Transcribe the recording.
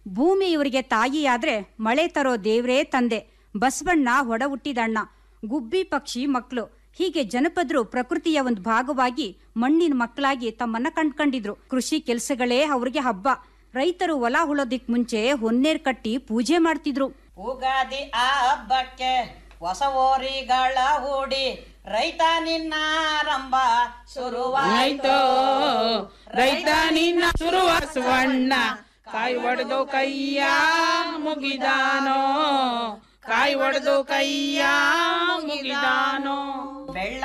ಭೂಮಿ ಇವರಿಗೆ ತಾಯಿಯಾದ್ರೆ ಮಳೆ ತರೋ ದೇವ್ರೇ ತಂದೆ ಬಸವಣ್ಣ ಹೊಡ ಹುಟ್ಟಿದಣ್ಣ ಗುಬ್ಬಿ ಪಕ್ಷಿ ಮಕ್ಕಳು ಹೀಗೆ ಜನಪದರು ಪ್ರಕೃತಿಯ ಒಂದು ಭಾಗವಾಗಿ ಮಣ್ಣಿನ ಮಕ್ಕಳಾಗಿ ತಮ್ಮನ್ನ ಕಂಡ್ಕೊಂಡಿದ್ರು ಕೃಷಿ ಕೆಲಸಗಳೇ ಅವ್ರಿಗೆ ಹಬ್ಬ ರೈತರು ಹೊಲ ಹುಳೋದಿಕ್ ಮುಂಚೆ ಹೊನ್ನೇರ್ ಕಟ್ಟಿ ಪೂಜೆ ಮಾಡ್ತಿದ್ರು ಉಗಾದಿ ಆ ಹಬ್ಬಕ್ಕೆ ಹೊಸ ಓರಿಗಳ ಹೂಡಿ ರೈತ ನಿನ್ನಾರಂಭ ಶುರುವಾಯ್ತು ರೈತ ನಿನ್ನ ಶುರುವಾಸುವಣ್ಣ ಕಾಯಿ ಒಡೆದು ಕೈಯ ಮುಗಿದಾನೋ ಕಾಯಿ ಒಡೆದು ಕೈಯ ಮುಗಿದಾನೋ ಬೆಳ್ಳ